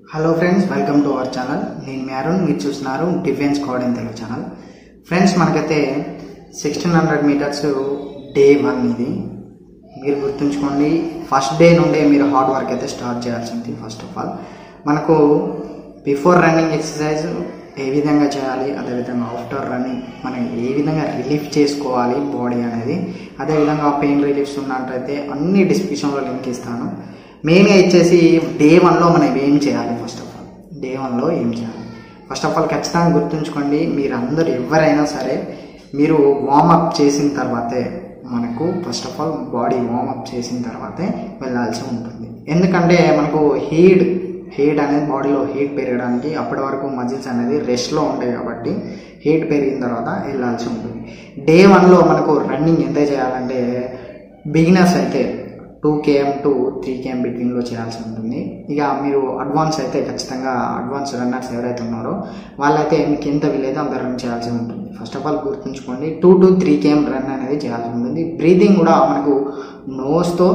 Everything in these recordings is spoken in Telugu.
hello friends welcome to our channel నేను మీ అరుణ్ మీరు చూస్తున్నారు defence code in Telugu channel friends మనకైతే sixteen hundred metres day one ఇది మీరు గుర్తుంచుకోండి ఫస్ట్ డే నుండే మీరు హార్డ్ వర్క్ అయితే స్టార్ట్ చేయాల్సింది ఫస్ట్ ఆఫ్ ఆల్ మనకు బిఫోర్ రన్నింగ్ ఎక్సర్సైజ్ ఏ విధంగా చేయాలి అదేవిధంగా ఆఫ్టర్ రన్నింగ్ మనం ఏ విధంగా రిలీఫ్ చేసుకోవాలి బాడీ అనేది అదేవిధంగా పెయిన్ రిలీఫ్స్ ఉన్నట్టయితే అన్ని డిస్క్రిప్షన్లో లింక్ ఇస్తాను మెయిన్గా ఇచ్చేసి డే వన్లో మనం ఏం చేయాలి ఫస్ట్ ఆఫ్ ఆల్ డే వన్లో ఏం చేయాలి ఫస్ట్ ఆఫ్ ఆల్ ఖచ్చితంగా గుర్తుంచుకోండి మీరు అందరు ఎవరైనా సరే మీరు వార్మప్ చేసిన తర్వాతే మనకు first of all body warmup చేసిన తర్వాతే వెళ్ళాల్సి ఉంటుంది ఎందుకంటే మనకు హీట్ హీట్ అనేది బాడీలో హీట్ పెరగడానికి అప్పటి వరకు మజిల్స్ అనేది రెస్ట్లో ఉంటాయి కాబట్టి హీట్ పెరిగిన తర్వాత వెళ్ళాల్సి ఉంటుంది డే వన్లో మనకు రన్నింగ్ ఎంత చేయాలంటే బిగినర్స్ అయితే two KM to three KM బిట్వీన్లో చేయాల్సి ఉంటుంది ఇక మీరు అడ్వాన్స్ అయితే ఖచ్చితంగా అడ్వాన్స్ రన్నర్స్ ఎవరైతే ఉన్నారో వాళ్ళైతే మీకు ఎంత వీలైతే అంత రన్ చేయాల్సి ఉంటుంది ఫస్ట్ ఆఫ్ ఆల్ గుర్తుంచుకోండి two to three KM run అనేది చేయాల్సి ఉంటుంది బ్రీతింగ్ కూడా మనకు నోస్తో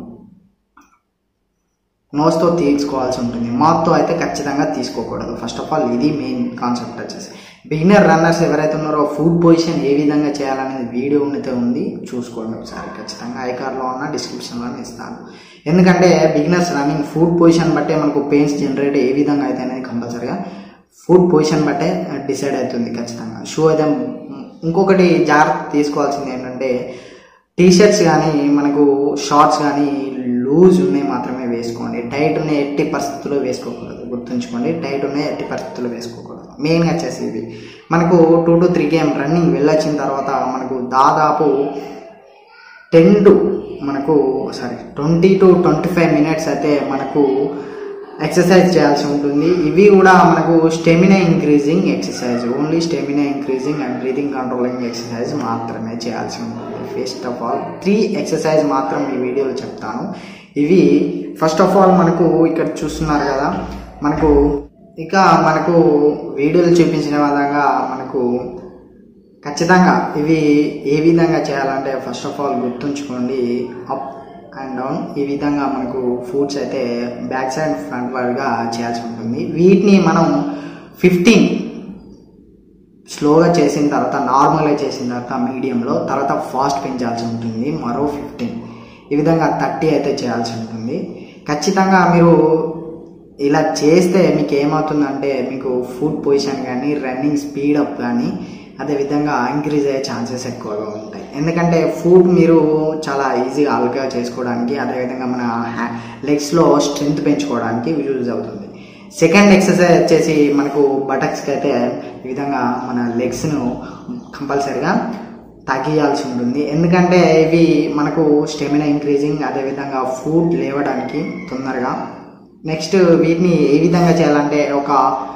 నోస్తో తీసుకోవాల్సి ఉంటుంది మౌత్తో అయితే ఖచ్చితంగా తీసుకోకూడదు ఫస్ట్ ఆఫ్ ఆల్ ఇది మెయిన్ కాన్సెప్ట్ వచ్చేసి బిగినర్ రన్నర్స్ ఎవరైతే ఉన్నారో ఫుడ్ పొజిషన్ ఏ విధంగా చేయాలనేది వీడియో అయితే ఉంది చూసుకోండి ఒకసారి ఖచ్చితంగా ఐకార్లో ఉన్న డిస్క్రిప్షన్లో ఇస్తాను ఎందుకంటే బిగినర్స్ రన్నింగ్ ఫుడ్ పొజిషన్ బట్టే మనకు పెయిన్స్ జనరేట్ ఏ విధంగా అయితే అనేది కంపల్సరీగా ఫుడ్ పొజిషన్ బట్టే డిసైడ్ అవుతుంది ఖచ్చితంగా షూ అయితే ఇంకొకటి జాగ్రత్త తీసుకోవాల్సింది ఏంటంటే టీషర్ట్స్ కానీ మనకు షార్ట్స్ కానీ లూజ్ ఉన్నాయి మాత్రమే వేసుకోండి టైట్ ఉన్నాయి ఎట్టి పరిస్థితుల్లో వేసుకోకూడదు గుర్తుంచుకోండి టైట్ ఉన్నాయి ఎట్టి పరిస్థితుల్లో వేసుకోకూడదు మెయిన్గా వచ్చేసి ఇది మనకు two to three KM running వెళ్ళొచ్చిన తర్వాత మనకు దాదాపు టెన్ టు మనకు sorry twenty to twenty five minutes అయితే మనకు ఎక్సర్సైజ్ చేయాల్సి ఉంటుంది ఇవి కూడా మనకు stamina increasing exercise only stamina increasing and breathing controlling exercise మాత్రమే చేయాల్సి ఉంటుంది first of all three exercise మాత్రం ఈ వీడియోలో చెప్తాను ఇవి ఫస్ట్ ఆఫ్ ఆల్ మనకు ఇక్కడ చూస్తున్నారు కదా మనకు ఇక మనకు వీడియోలు చూపించిన విధంగా మనకు ఖచ్చితంగా ఇవి ఏ విధంగా చేయాలంటే ఫస్ట్ ఆఫ్ ఆల్ గుర్తుంచుకోండి అప్ అండ్ డౌన్ ఈ విధంగా మనకు ఫుడ్స్ అయితే బ్యాక్ సైడ్ ఫ్రంట్ వర్డ్గా చేయాల్సి ఉంటుంది వీటిని మనం ఫిఫ్టీన్ స్లోగా చేసిన తర్వాత నార్మల్గా చేసిన తర్వాత మీడియంలో తర్వాత ఫాస్ట్ పెంచాల్సి ఉంటుంది మరో ఫిఫ్టీన్ ఈ విధంగా థర్టీ అయితే చేయాల్సి ఉంటుంది ఖచ్చితంగా మీరు ఇలా చేస్తే మీకు ఏమవుతుందంటే మీకు ఫుడ్ పొజిషన్ కానీ రన్నింగ్ స్పీడప్ కానీ అదేవిధంగా ఇంక్రీజ్ అయ్యే ఛాన్సెస్ ఎక్కువగా ఉంటాయి ఎందుకంటే ఫుడ్ మీరు చాలా ఈజీగా అల్గా చేసుకోవడానికి అదేవిధంగా మన హ్యా లెగ్స్లో స్ట్రెంగ్త్ పెంచుకోవడానికి యూజ్ అవుతుంది సెకండ్ ఎక్సర్సైజ్ వచ్చేసి మనకు బటక్స్కి అయితే ఈ విధంగా మన లెగ్స్ను కంపల్సరిగా తగ్గియాల్సి ఉంటుంది ఎందుకంటే ఇవి మనకు స్టెమినా ఇంక్రీజింగ్ అదేవిధంగా ఫుడ్ లేవడానికి తొందరగా నెక్స్ట్ వీటిని ఏ విధంగా చేయాలంటే ఒక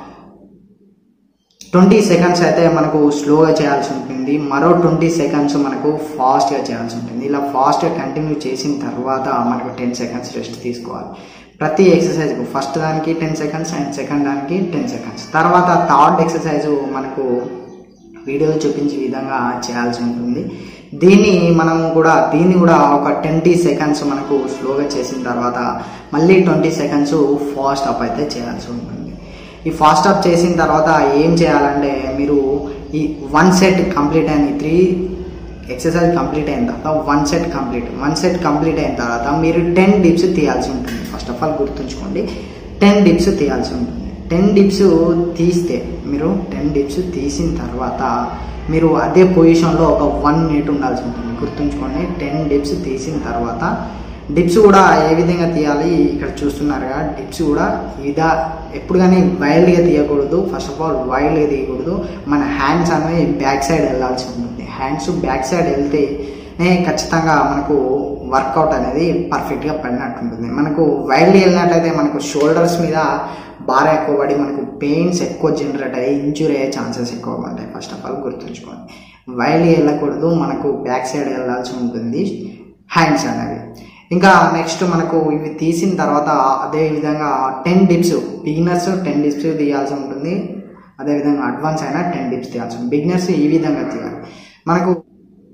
ట్వంటీ సెకండ్స్ అయితే మనకు స్లోగా చేయాల్సి ఉంటుంది మరో ట్వంటీ సెకండ్స్ మనకు ఫాస్ట్గా చేయాల్సి ఉంటుంది ఇలా ఫాస్ట్గా కంటిన్యూ చేసిన తర్వాత మనకు టెన్ సెకండ్స్ రెస్ట్ తీసుకోవాలి ప్రతి ఎక్సర్సైజ్కు ఫస్ట్ దానికి టెన్ సెకండ్స్ అండ్ సెకండ్ దానికి టెన్ సెకండ్స్ తర్వాత థర్డ్ ఎక్సర్సైజ్ మనకు వీడియోలో చూపించే విధంగా చేయాల్సి ఉంటుంది దీన్ని మనం కూడా దీన్ని కూడా ఒక ట్వంటీ సెకండ్స్ మనకు స్లోగా చేసిన తర్వాత మళ్ళీ ట్వంటీ సెకండ్స్ ఫాస్ట్ అప్ అయితే చేయాల్సి ఉంటుంది ఈ ఫాస్ట్ అప్ చేసిన తర్వాత ఏం చేయాలంటే మీరు ఈ వన్ సెట్ కంప్లీట్ అయిన ఈ త్రీ ఎక్సర్సైజ్ కంప్లీట్ అయిన తర్వాత one set complete one set complete అయిన తర్వాత మీరు టెన్ డిప్స్ తీయాల్సి ఉంటుంది ఫస్ట్ ఆఫ్ ఆల్ గుర్తుంచుకోండి టెన్ డిప్స్ తీయాల్సి ఉంటుంది టెన్ డిప్స్ తీస్తే మీరు టెన్ డిప్స్ తీసిన తర్వాత మీరు అదే పొజిషన్లో ఒక వన్ మినిట్ ఉండాల్సి ఉంటుంది గుర్తుంచుకోండి టెన్ డిప్స్ తీసిన తర్వాత డిప్స్ కూడా ఏ విధంగా తీయాలి ఇక్కడ చూస్తున్నారుగా డిప్స్ కూడా ఇదా ఎప్పుడు కానీ వైల్డ్గా తీయకూడదు ఫస్ట్ ఆఫ్ ఆల్ వైల్డ్గా తీయకూడదు మన హ్యాండ్స్ అనేవి బ్యాక్ సైడ్ వెళ్ళాల్సి ఉంటుంది హ్యాండ్స్ బ్యాక్ సైడ్ వెళ్తే ఖచ్చితంగా మనకు వర్కౌట్ అనేది పర్ఫెక్ట్గా పడినట్టు ఉంటుంది మనకు వైల్డ్ వెళ్ళినట్లయితే మనకు షోల్డర్స్ మీద బాగా ఎక్కువ పడి మనకు పెయిన్స్ ఎక్కువ జనరేట్ అయ్యి ఇంజూరీ అయ్యే ఛాన్సెస్ ఎక్కువగా ఉంటాయి ఫస్ట్ ఆఫ్ ఆల్ గుర్తుంచుకోండి వైల్డ్ వెళ్ళకూడదు మనకు బ్యాక్ సైడ్ వెళ్ళాల్సి ఉంటుంది హ్యాండ్స్ అనేవి ఇంకా నెక్స్ట్ మనకు ఇవి తీసిన తర్వాత అదే విధంగా ten dips beginners ten dips తీయాల్సి ఉంటుంది అదేవిధంగా అడ్వాన్స్ అయినా టెన్ డిప్స్ తీయాల్సి ఉంటుంది బిగినర్స్ ఈ విధంగా తీయాలి మనకు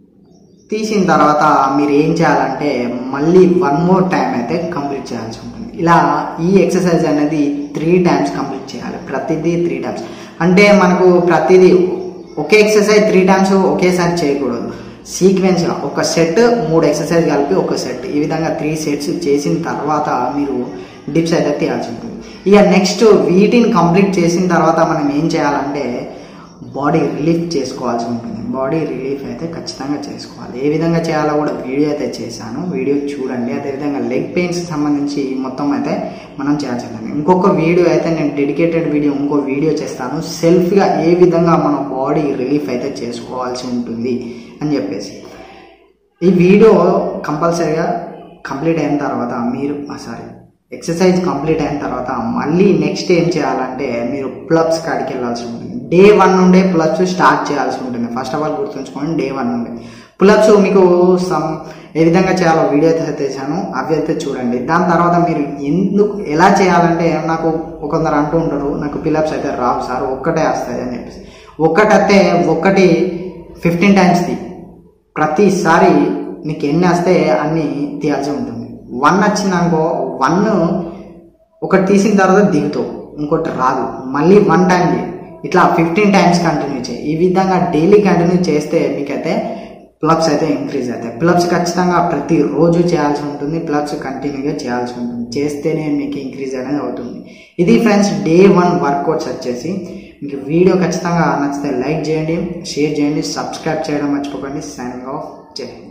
తీసిన తర్వాత మీరు ఏం చేయాలంటే మళ్ళీ వన్ మోర్ టైం అయితే కంప్లీట్ చేయాల్సి ఉంటుంది ఇలా ఈ ఎక్సర్సైజ్ అనేది త్రీ టైమ్స్ కంప్లీట్ చేయాలి ప్రతిదీ త్రీ టైమ్స్ అంటే మనకు ప్రతిదీ ఒకే ఎక్సర్సైజ్ త్రీ టైమ్స్ ఒకేసారి చేయకూడదు సీక్వెన్స్గా ఒక సెట్ మూడు ఎక్సర్సైజ్ కలిపి ఒక సెట్ ఈ విధంగా త్రీ సెట్స్ చేసిన తర్వాత మీరు డిప్స్ అయితే తీయాల్సి ఉంటుంది ఇక నెక్స్ట్ వీటిని కంప్లీట్ చేసిన తర్వాత మనం ఏం చేయాలంటే బాడీ రిలీఫ్ చేసుకోవాల్సి ఉంటుంది బాడీ రిలీఫ్ అయితే ఖచ్చితంగా చేసుకోవాలి ఏ విధంగా చేయాలో కూడా వీడియో అయితే చేశాను వీడియో చూడండి అదేవిధంగా లెగ్ పెయిన్స్ సంబంధించి మొత్తం అయితే మనం చేయాల్సి ఉంటుంది ఇంకొక వీడియో అయితే నేను డెడికేటెడ్ వీడియో ఇంకో వీడియో చేస్తాను సెల్ఫ్గా ఏ విధంగా మన బాడీ రిలీఫ్ అయితే చేసుకోవాల్సి ఉంటుంది అని చెప్పేసి ఈ వీడియో కంపల్సరీగా కంప్లీట్ అయిన తర్వాత మీరు సారీ ఎక్సర్సైజ్ కంప్లీట్ అయిన తర్వాత మళ్ళీ నెక్స్ట్ ఏం చేయాలంటే మీరు పులప్స్ కాడికి వెళ్ళాల్సి ఉంటుంది డే వన్ నుండే పులప్స్ స్టార్ట్ చేయాల్సి ఉంటుంది ఫస్ట్ ఆఫ్ ఆల్ గుర్తుంచుకోండి డే వన్ నుండి పులప్స్ మీకు సమ్ ఏ విధంగా చేయాలో వీడియో అయితే తెచ్చాను అవి అయితే చూడండి దాని తర్వాత మీరు ఎందుకు ఎలా చేయాలంటే నాకు కొందరు అంటూ ఉంటారు నాకు పిలప్స్ అయితే రావు సార్ ఒక్కటే వస్తాయి అని చెప్పేసి ఒక్కటైతే ఒక్కటి ఫిఫ్టీన్ టైమ్స్ తీ ప్రతిసారి నీకు ఎన్ని వస్తే అన్ని తీయాల్సి ఉంటుంది వన్ వచ్చిందనుకో వన్ ఒకటి తీసిన తర్వాత దిగుతావు ఇంకోటి రాదు మళ్ళీ వన్ టైం చేయి ఇట్లా ఫిఫ్టీన్ టైమ్స్ కంటిన్యూ చేయి ఈ విధంగా డైలీ కంటిన్యూ చేస్తే మీకైతే ప్లబ్స్ అయితే ఇంక్రీజ్ అవుతాయి ప్లబ్స్ ఖచ్చితంగా ప్రతిరోజు చేయాల్సి ఉంటుంది ప్లబ్స్ కంటిన్యూగా చేయాల్సి ఉంటుంది చేస్తేనే మీకు ఇంక్రీజ్ అనేది అవుతుంది ఇది ఫ్రెండ్స్ డే వన్ వర్కౌట్స్ వచ్చేసి మీకు వీడియో ఖచ్చితంగా నచ్చితే లైక్ చేయండి షేర్ చేయండి సబ్స్క్రైబ్ చేయడం మర్చిపోకండి సైనింగ్ ఆఫ్ జై హింద్